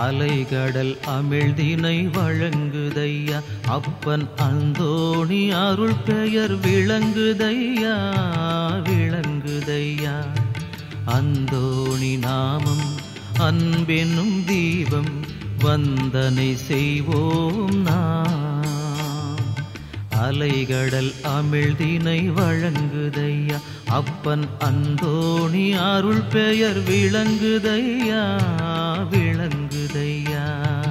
அலைகடல் அமிழ்தினை வழங்குதையா அப்பன் அந்தோணி அருள் பெயர் விளங்குதையா விளங்குதையா அந்தோணி நாமம் அன்பெனும் தீபம் வந்தனை செய்வோம் நாம் அலைகடல் அமிழ்தினை வழங்குதையா அப்பன் அந்தோணி அருள் பெயர் விளங்குதையா விளங்குதையா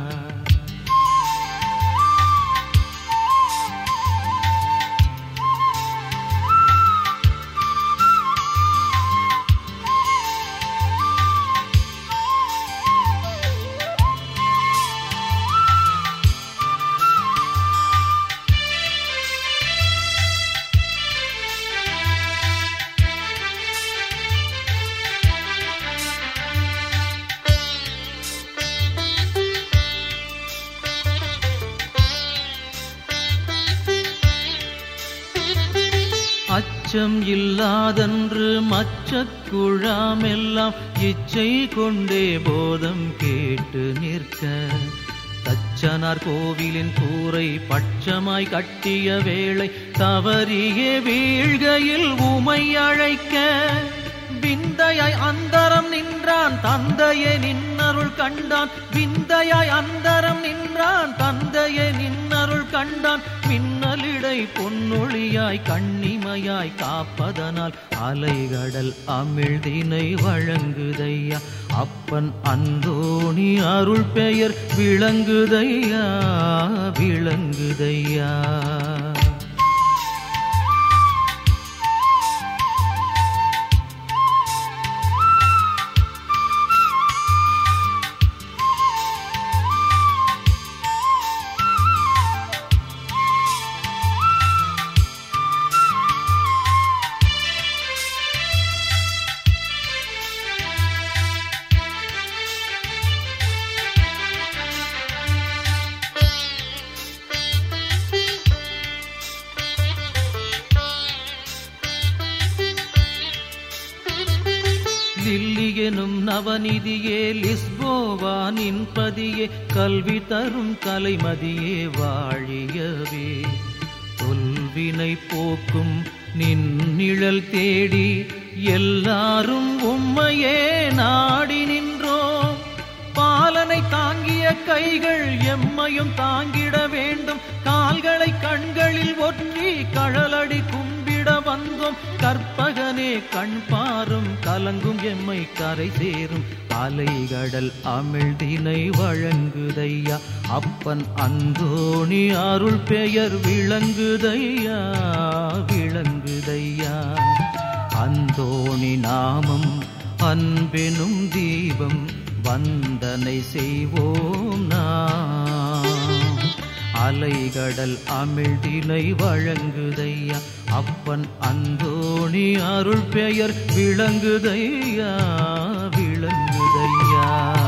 அச்சம் இல்லாதன்று மச்சக் குழாமெல்லாம் இச்சை கொண்டே போதம் கேட்டு நிற்க தச்சனார் கோவிலின் கூரை பட்சமாய் கட்டிய வேளை தவறியே வீழ்கையில் உமை அழைக்க விந்தையாய் அந்தரம் நின்றான் தந்தையே நின்னருள் கண்டான் விந்தையாய் அந்தரம் நின்றான் தந்தையே நின்னருள் கண்டான் மின்னலிடை பொன்னொழியாய் கண்ணிமையாய் காப்பதனால் அலைகடல் அமிழ்தினை வழங்குதையா அப்பன் அந்தோணி அருள் பெயர் விளங்குதையா விளங்குதையா லில்லி எனும் நவநிதியே லிஸ்போவா நின்பதியே கல்வி தரும் கலைமதியே வாழியவே தொல்வினை போக்கும் நின்னிழல் தேடி எல்லாரும் உம்மையே நாடி நின்றோம் பாலனை தாங்கிய கைகள் எம்மையும் தாங்கிட வேண்டும் கால்களை கண்களில் ஒற்றி கழலடி கும்பிட வந்தோம் கற்பகனே கண் பாரும் கலங்கும் எம்மை கரை சேரும் அலைகடல் அமிழ்தினை வழங்குதையா அப்பன் அந்தோணி அருள் பெயர் விளங்குதையா விளங்குதையா அந்தோணி நாமம் அன்பெனும் தீபம் வந்தனை செய்வோம் நாம் அலைகடல் அமிழ்தினை வழங்குதையா அப்பன் அந்தோணி அருள் பெயர் விளங்குதையா விளங்குதையா